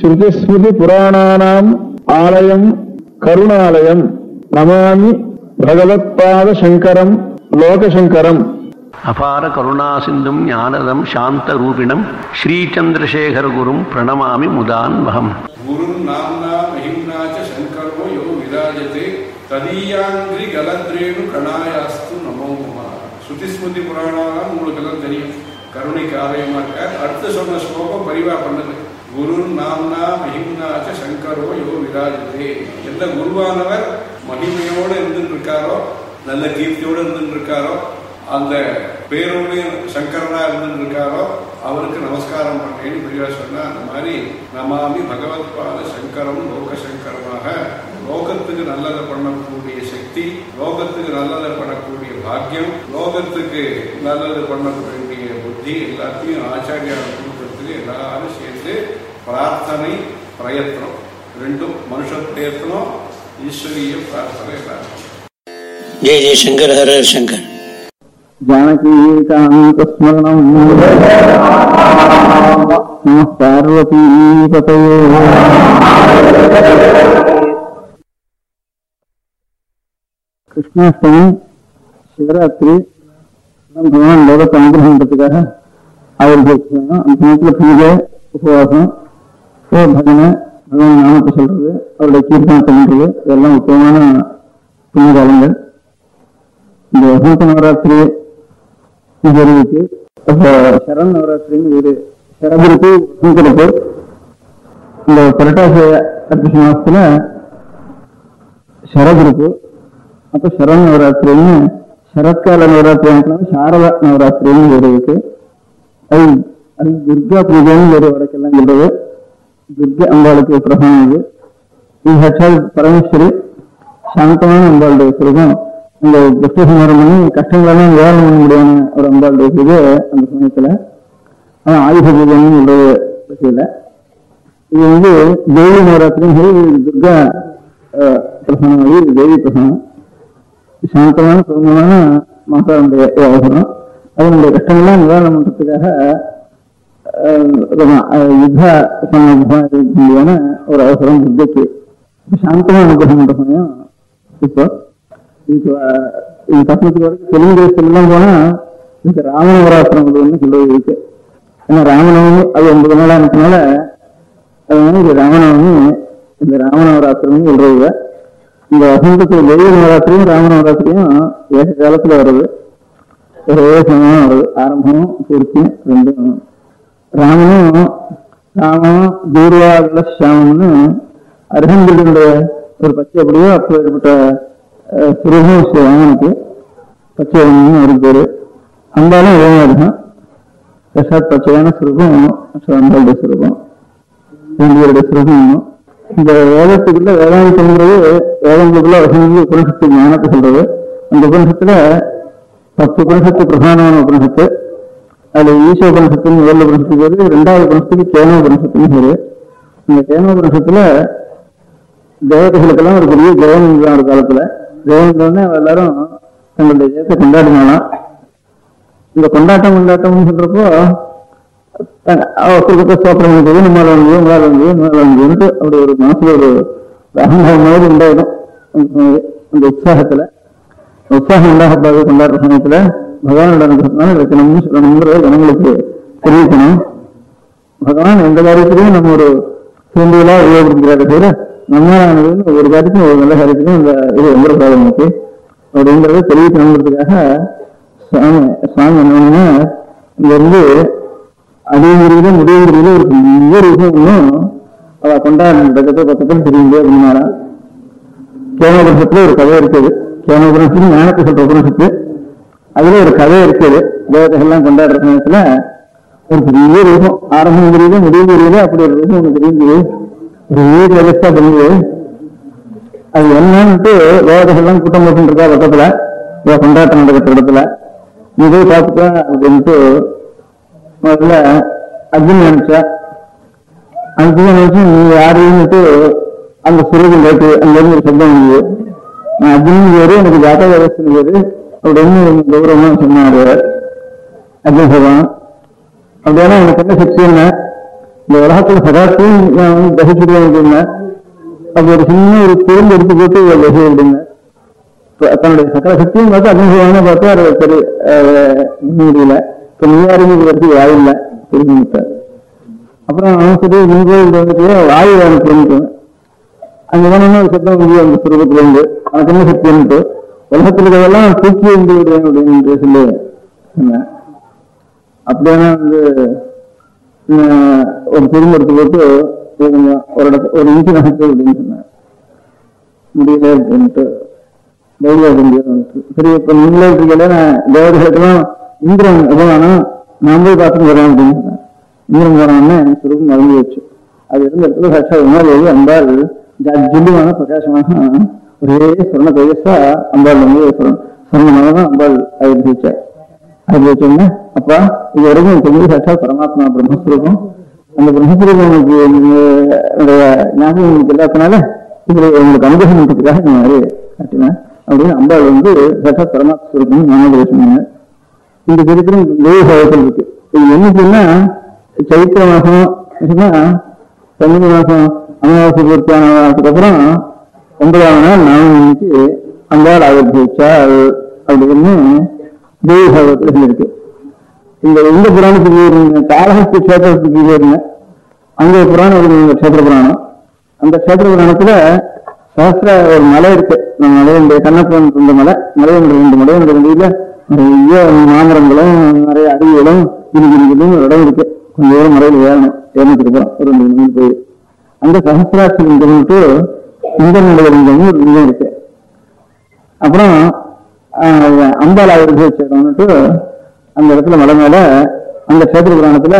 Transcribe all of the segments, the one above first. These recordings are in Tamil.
ஸ்ருதிஸ்மிருதி புராணானாம் ஆலயம் கருணாலயம் நமாமி பகவத்பாத சங்கரம் லோகசங்கரம் அபார கருணா சிந்தும் ஞானதம் சாந்த ரூபிணம் ஸ்ரீச்சந்திரசேகர குரும் பிரணமாமி முதான்வகம் गुरुं नाम्ना महिम्ना च शङ्करो यो विराजते ததீயாங்கிரி கலத்ரேணு கணாயாஸ்து நமோ நம ஸ்ருதிஸ்மிருதி புராணம் உங்களுக்கு எல்லாம் தெரியும் கருணைக்கு ஆலயமா இருக்கார் அடுத்து சொன்ன ஸ்லோகம் பரிவா பண்ணது குரு நாம்னா மகிம்னாச்ச சங்கரோ யோ விராஜதே எந்த குருவானவர் மகிமையோடு இருந்துட்டு இருக்காரோ நல்ல கீர்த்தியோடு இருந்துட்டு இருக்காரோ அந்த பேரோடு சங்கரனா இருந்துட்டு இருக்காரோ அவருக்கு நமஸ்காரம் பண்றேன்னு பெரியவா சொன்னா அந்த மாதிரி நமாமி பகவத்பாத சங்கரம் லோக சங்கரமாக லோகத்துக்கு நல்லதை பண்ணக்கூடிய சக்தி லோகத்துக்கு நல்லதை பண்ணக்கூடிய பாக்கியம் லோகத்துக்கு நல்லது பண்ணக்கூடிய புத்தி எல்லாத்தையும் ஆச்சாரியார் கொடுக்கறதுக்கு எல்லாரும் சேர்ந்து பிரார்த்தனை பிரயத்னம் ரெண்டும் மனுஷ பிரயத்னம் ஈஸ்வரிய பிரார்த்தனை எல்லாரும் जय जय शंकर हर हर शंकर जानकीकान्तस्मरणम् नमः पार्वतीपतये கிருஷ்ணாஷ்டமி சிவராத்திரி எல்லாம் பகவான் லோகத்தை அனுகிரகம் பண்றதுக்காக அவருக்கு அந்த நேரத்தில் பூஜை உபவாசம் சிவ பஜனை பகவான் நாமத்தை சொல்றது அவருடைய கீர்த்தனத்தை பண்றது இதெல்லாம் முக்கியமான புண்ணிய காலங்கள் இந்த வசந்த நவராத்திரி இது இருக்கு அப்போ சரண் நவராத்திரின்னு ஒரு சரபிற்கு வசந்தருக்கு இந்த புரட்டாசி அர்த்த மாசத்துல சரபிருக்கு அப்ப சரண் நவராத்திரின்னு சரத்கால நவராத்திரி ஆகலாம் சாரதா நவராத்திரின்னு ஒரு இருக்கு அது அது துர்கா பூஜைன்னு ஒரு வடக்கெல்லாம் சொல்றது துர்கா அம்பாளுக்கு பிரதானம் இது இது சாட்சாத் பரமேஸ்வரி சாந்தமான அம்பாளுடைய சுரூபம் இந்த துஷ்ட சமாரம் பண்ணி கஷ்டங்களெல்லாம் நிவாரணம் பண்ண முடியாம ஒரு அம்பாளுடைய பூஜை அந்த சமயத்துல ஆனா ஆயுத பூஜைன்னு சொல்றது பற்றியில இது வந்து தேவி நவராத்திரியும் சரி இது துர்கா அஹ், பிரசனம் அது இது தேவி பிரசனம் சாந்தமான சுதந்திரமான மாதாவுடைய அவசரம் அது நம்முடைய கஷ்டங்கள்லாம் நிவாரணம் பண்றதுக்காக அஹ், ரொம்ப, அஹ், யுத்த சம்பந்தமான ஒரு அவசரம் புத்திக்கு சாந்தமா அனுகிரகம் பண்ற சமயம் இப்போ இதுக்கு அஹ், இது பக்கத்துக்கு வரைக்கும் தெலுங்கு தேசத்துலாம் போனா இதுக்கு ராமநவராத்திரம் ஒன்று சொல்றது இருக்கு ஏன்னா ராமநவமி அது ஒன்பது நாளா இருக்கனால அதனால இது ராமநவமி இந்த ராமநவராத்திரம் சொல்றது இந்த வசந்தத்துல தேவி நவராத்திரியும் ராமநவராத்திரியும் ஏக காலத்துல வருது ஒரே சமயம் வருது ஆரம்பமும் பூர்த்தியும் ரெண்டும் ராமனும் ராமனும் தூர்வாகுல சாமம்னு அருகம்புலியுடைய ஒரு பச்சை அப்படியோ அப்போ ஏற்பட்ட சுரூபம் ராமனுக்கு பச்சை வண்ணம்னு ஒரு பேரு அந்தாலும் இதே மாதிரி தான் பிரசாத் பச்சையான சுரூபம் அம்பாளுடைய சுரூபம் வேண்டியருடைய சுரூபம் இந்த வேதத்துக்குள்ள வேதாந்தம்ங்கிறது வேதங்களுக்குள்ள வசதி உபனிஷத்து ஞானத்தை சொல்றது அந்த உபனிஷத்துல பத்து உபனிஷத்து பிரதானமான உபனிஷத்து அதுல ஈச உபனிஷத்துன்னு முதல் உபனிஷத்து பேரு ரெண்டாவது உபனிஷத்துக்கு கேன உபனிஷத்துன்னு பேரு இந்த கேன உபனிஷத்துல தேவதைகளுக்கெல்லாம் ஒரு பெரிய ஜெயம் தான் ஒரு காலத்துல ஜெயம் உடனே எல்லாரும் தங்களுடைய ஜெயத்தை கொண்டாடினாலாம் இந்த கொண்டாட்டம் கொண்டாட்டம்னு சொல்றப்போ அவருக்கு ஸ்தோத்திரம் பண்ணுறது நம்மளால வந்து நம்மளால வந்து நம்மளால வந்து அப்படி ஒரு மனசுல ஒரு அகம்பாவம் மாதிரி உண்டாயிடும் அந்த- அந்த உற்சாகத்துல உற்சாகம் உண்டாகக்கூடாது கொண்டாடுற சமயத்துல பகவானோட அனுகிரகத்தினால இருக்கணும்னு சொல்லணுங்கிறத ஜனங்களுக்கு தெரிவிக்கணும் பகவான் எந்த காரியத்திலையும் நம்ம ஒரு தூண்டுதலா உபயோகப்படுத்துகிறாரு தவிர நம்மளானது ஒரு காரியத்துக்கும் ஒரு நல்ல காரியத்துக்கும் இந்த இது வந்துடக்கூடாது நமக்கு அப்படிங்கிறத தெரிவிக்கணுங்கிறதுக்காக சுவாமி சுவாமி என்னன்னா இங்க இருந்து அடியுங்கிறத முடிவுங்கிறத ஒரு பெரிய ரூபம் ஒன்றும் அவ கொண்டாடுறது பக்கத்தில் தெரியுது அப்படின்னாரா கேனோபனிஷத்துல ஒரு கதை இருக்குது கேனோபனிஷத்து ஞானத்தை சொல்ற உபனிஷத்து அதுல ஒரு கதை இருக்குது தேவதைகள்லாம் கொண்டாடுற சமயத்துல ஒரு பெரிய ரூபம் ஆரம்பம் தெரியுது முடிவு தெரியுது அப்படி ஒரு ரூபம் ஒண்ணு தெரியுது ஒரு வீடு விவஸ்தா பண்ணுது அது என்னன்ட்டு தேவதைகள்லாம் கூட்டம் போட்டு இருக்கா பக்கத்துல இவ கொண்டாட்டம் நடக்கிற இடத்துல நீ போய் பார்த்துக்க அப்படின்ட்டு முதல்ல அர்ஜுன் நினைச்சா அர்ஜுன் நினைச்சு நீ யாருன்னுட்டு அந்த சுரூபம் கேட்டு அங்க இருந்து ஒரு சப்தம் வந்தது நான் அர்ஜுன் பேரு எனக்கு ஜாதக விவசாயம் பேரு அப்படின்னு ரொம்ப கௌரவமா சொன்னாரு அர்ஜுன் சொல்றான் அப்படின்னா எனக்கு என்ன சக்தி என்ன இந்த உலகத்துல சதாத்தையும் நான் வந்து தகிச்சுடுவேன் அப்படின்னா அப்படி ஒரு சின்ன ஒரு திரும்ப எடுத்து போட்டு இவர் தகை அப்படின்னா இப்ப தன்னுடைய சகல சக்தியும் பார்த்து அனுபவமான பார்த்து அது சரி அஹ், முடியல இப்ப நீயாருங்க வரைக்கும் வாயில்லை திரும்பிட்டார் அப்புறம் சரி நீங்க இது வந்துட்டு வாயு அனுப்பிட்டு அங்க வேணும்னா ஒரு சத்தம் முடியும் அந்த சுரூபத்துல இருந்து உனக்கு என்ன சக்தின்ட்டு உலகத்துல இருக்கிறதெல்லாம் தூக்கி வந்து விடுவேன் அப்படின்னு சொல்லி சொன்னேன் அப்படியான வந்து நான் ஒரு திரும்ப எடுத்து போட்டு இது கொஞ்சம் ஒரு இடத்து ஒரு இன்ச்சு நகர்த்து அப்படின்னு சொன்னேன் முடியல அப்படின்ட்டு தைரியம் முடியாது சரி இப்ப நீங்களே இருக்கீங்களே நான் தேவதைகளுக்கெல்லாம் இந்திரன் எதுவானா நான் போய் பார்த்துட்டு வரேன் அப்படின்னு சொன்னேன் இந்திரன் போனோம்னா எனக்கு சுருக்கம் மறந்து வச்சு அது இருந்த இடத்துல சாட்சா உணர்வு அம்பாள் ஜல்லுவான பிரகாசமாக ஒரே சொர்ண தேஜஸா அம்பாள் வந்து சொர்ணமாக தான் அம்பாள் அனுபவிச்சார் அனுபவிச்சோம்னா அப்பா இது வரைக்கும் தெரிஞ்சு சாட்சா பரமாத்மா பிரம்மஸ்வரூபம் அந்த பிரம்மஸ்வரூபம் உங்களுக்கு என்னுடைய ஞாபகம் உங்களுக்கு இல்லாதனால இதுல உங்களுக்கு அனுகிரகம் பண்றதுக்காக இந்த மாதிரி காட்டினேன் அப்படின்னு அம்பாள் வந்து சாட்சா பரமாத்மா ஞானோபதேசம் பண்ணார் இந்த சரித்திரம் தேவசாயத்தில் இருக்கு இது என்னச்சுன்னா சைத்திர மாசம் அப்படின்னா பங்குனி மாசம் அமாவாசை பூர்த்தியானதுக்கு அப்புறம் ஒன்பதாம் நாள் நானும் இன்னைக்கு அம்பாள் ஆவிர்வச்சாள் அப்படின்னு தேவசாயத்தில் சொல்லியிருக்கு இந்த இந்த புராணத்துக்கு இருந்த காலஹஸ்தி கஷேத்திரத்துக்கு இருந்த அங்க ஒரு புராணம் இருக்கு இந்த கஷேத்திர புராணம் அந்த கஷேத்திர புராணத்துல சஹஸ்ர ஒரு மலை இருக்கு நம்ம மலையுடைய கண்ணப்பன் இருந்த மலை மலையொன்று ரெண்டு மலையொன்று ரெண்டுல நிறைய மாமரங்களும் நிறைய அருவிகளும் கிரிகிரிகளும் ஒரு இடம் இருக்கு கொஞ்சம் தூரம் மலையில ஏறணும் ஏறிட்டு இருக்கிறோம் ஒரு ரெண்டு மணி போய் அங்க சஹசிராட்சிலிங்கம்ட்டு இந்த நிலையிலிங்கம்னு ஒரு லிங்கம் இருக்கு அப்புறம் ஆஹ், அம்பாள் அவருக்கு வச்சிருக்கோம்னுட்டு அந்த இடத்துல மலை மேல அந்த கஷேத்திர புராணத்துல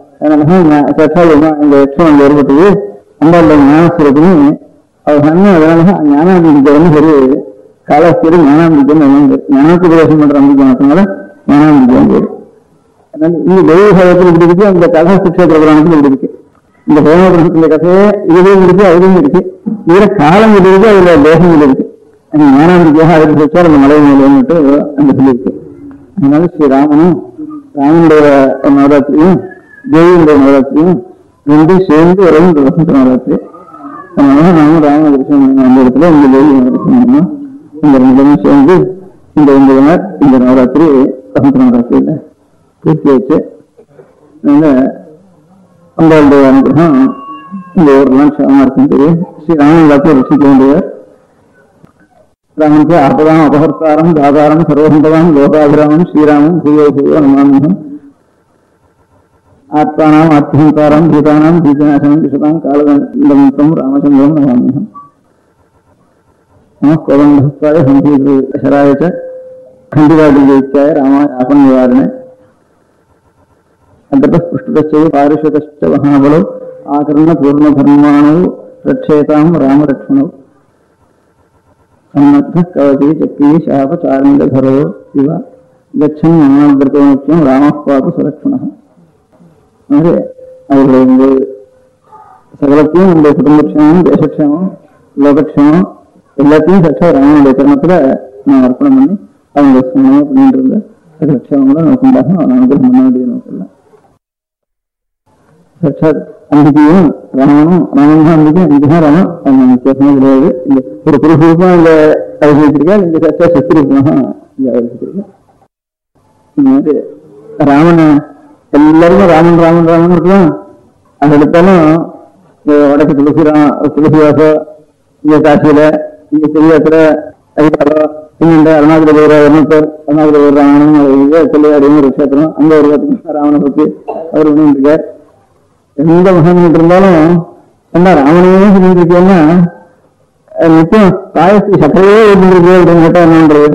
சச்சாலியமா இந்த யட்சம் அங்க ஏற்பட்டது அம்பாள் ஞானஸ்வரத்தையும் அவர் சொன்ன அதனால ஞானாம்பிக்கைன்னு சரி காலாஸ்திரி ஞானாம்பிக்கைன்னு ஒண்ணு ஞானத்துக்கு உபதேசம் பண்ற அம்பிக்கை மட்டும்னால ஞானாம்பிக்கைன்னு பேரு அதனால இந்த தெய்வ சாதத்தில் இப்படி இருக்கு அந்த கலாஸ்தி கஷேத்திர புராணத்தில் இப்படி இருக்கு இந்த ஹோமபுரத்துல கதையே இதுலயும் இருக்கு அதுலயும் இருக்கு இதுல காலம் இது இருக்கு அதுல தேசம் இது இருக்கு அந்த ஞானாம்பிக்கையாக அதுக்கு வச்சால் அந்த மலை மேலேன்னுட்டு அந்த சொல்லியிருக்கு அதனால ஸ்ரீ ராமனும் ராமனுடைய நவராத்திரியும் தேவியுடைய நவராத்திரியும் ரெண்டும் சேர்ந்து வரும் இந்த வசந்த நவராத்திரி அதனால நாமும் ராம தரிசனம் பண்ண அந்த இடத்துல இந்த தேவி தரிசனம் பண்ணோம் இந்த ரெண்டுமே சேர்ந்து இந்த ஒன்பது நாள் இந்த நவராத்திரி வசந்த நவராத்திரியில பூர்த்தி வச்சு அதனால அம்பாளுடைய அனுகிரகம் இந்த ஊர்லாம் சிரமமா இருக்குன்றது ஸ்ரீ ராமன் எல்லாத்தையும் ரசிக்க வேண்டியவர் ராமனுக்கு ஆபதாம் அபகர்த்தாரம் தாதாரம் சர்வசம்பதாம் லோகாபிராமம் ஸ்ரீராமம் பூயோ பூயோ நமாமிகம் ஆத்மானாம் ஆத்மஹங்காரம் கீதானாம் கீதநாசனம் திசதாம் காலதந்தம் ராமச்சந்திரம் நமாமிகம் நம கோதண்டஸ்தாய சங்கீதராய ச खण्डिवादिजैत्याय रामाय आपन्निवारणे अन्ततः पृष्ठतश्चैव पारिषदश्च महाबलौ आकर्णपूर्णधर्माणौ रक्षेतां रामरक्ष्मणौ सन्नद्धः कवची चक्री शापचारण्डधरो इव गच्छन् ममाग्रतोमुख्यं रामः पातु सुलक्ष्मणः ಅಂದರೆ அவருடைய இந்த சகலத்தையும் நம்முடைய குடும்பக்ஷேமம் தேசக்ஷேமம் லோகக்ஷேமம் எல்லாத்தையும் சச்சா ராமனுடைய கர்மத்துல நான் அர்ப்பணம் பண்ணி அவங்க சுமமா பண்ணிட்டு இருந்த சகல க்ஷேமங்களை நமக்கு உண்டாகும் அவன் அனுகிரகம் பண்ண வேண்டியது நமக்கு இல்லை சாட்சாத் அம்பிகையும் ராமனும் ராமன் தான் அம்பிகை அம்பிகா ராமன் அவங்க வித்தியாசமே கிடையாது இந்த ஒரு புருஷரூபமா இங்க அவசியிருக்கா இங்க சாட்சா சத்திரூபமாக இங்க அவசியிருக்கா இந்த மாதிரி ராமனை எல்லாருமே ராமன் ராமன் ராமன் இருக்கலாம் அது எடுத்தாலும் இந்த வடக்கு துளசி ரா துளசி வாசம் இங்க காசியில இங்க பெரியாத்துல ஐயாவோ இங்க அருணாச்சல போகிற அருணாச்சர் அருணாச்சல போகிற ராமனும் கொள்ளையாடியும் ஒரு கஷேத்திரம் அங்க ஒரு பார்த்தீங்கன்னா ராமனை பத்தி அவர் பண்ணிட்டு இருக்கார் எந்த மகன் இருந்தாலும் என்ன ராமனையே சொல்லிட்டு இருக்கேன்னா அஹ் நிச்சயம் பாயசத்து சக்கரையே இருந்திருக்கு அப்படின்னு கேட்டா என்னன்றது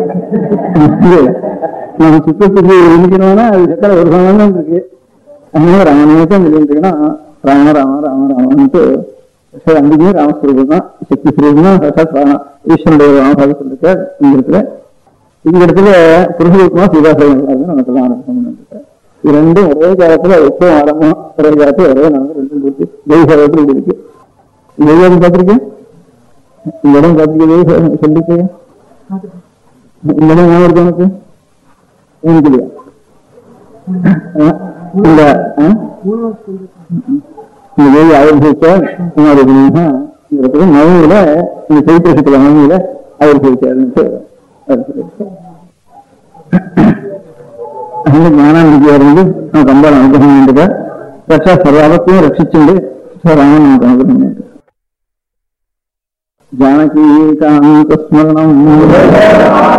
நம்ம சுத்தத்துக்கு இருக்கணும்னா அது சக்கரை ஒரு சமயம் இருக்கு அதனால ராமனையே தான் சொல்லிட்டு இருக்கேன்னா ராம ராம ராம ராமன்ட்டு சரி அங்கேயும் ராமஸ்வரூபம் தான் சக்தி ஸ்வரூபம் தான் சாட்சாத் ராம- ஈஸ்வரனுடைய ராமபாக சொல்லிருக்கார் இந்த இடத்துல இந்த இடத்துல புருஷரூபமா சீதாசலம் நமக்கு எல்லாம் அனுபவம் பண்ணிருக்கார் இது ரெண்டும் ஒரே காலத்துல எப்பவும் ஆரம்பம் ஒரே காலத்துல ஒரே நடந்து ரெண்டும் பூர்த்தி தெய்வ காலத்துல இப்படி இருக்கு இந்த இடம் பார்த்திருக்கேன் இந்த இடம் பார்த்திருக்கே சொல்லிருக்கேன் இந்த இடம் ஞாபகம் இருக்கு உனக்கு எனக்கு இல்லையா ஆ? இந்த ஆ? இந்த தேவி ஆவிர்வதித்தார் குமாரி குருமாக இருக்கிறது நவமியில இந்த சைத்திர சுக்ல நவமியில ஆவிர்வதித்தார்னு அவர் சொல்லியிருக்கார். அந்த ஞானாந்திக்கு இருந்து நமக்கு அம்பாள் அனுகிரகம் வேண்டுகிறார் ரட்சா சர்வாபத்தையும் ரட்சிச்சுண்டு ராமன் நமக்கு அனுகிரகம் வேண்டும் जानकीकान्तस्मरणम्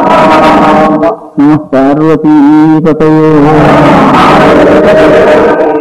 नमः पार्वतीपतये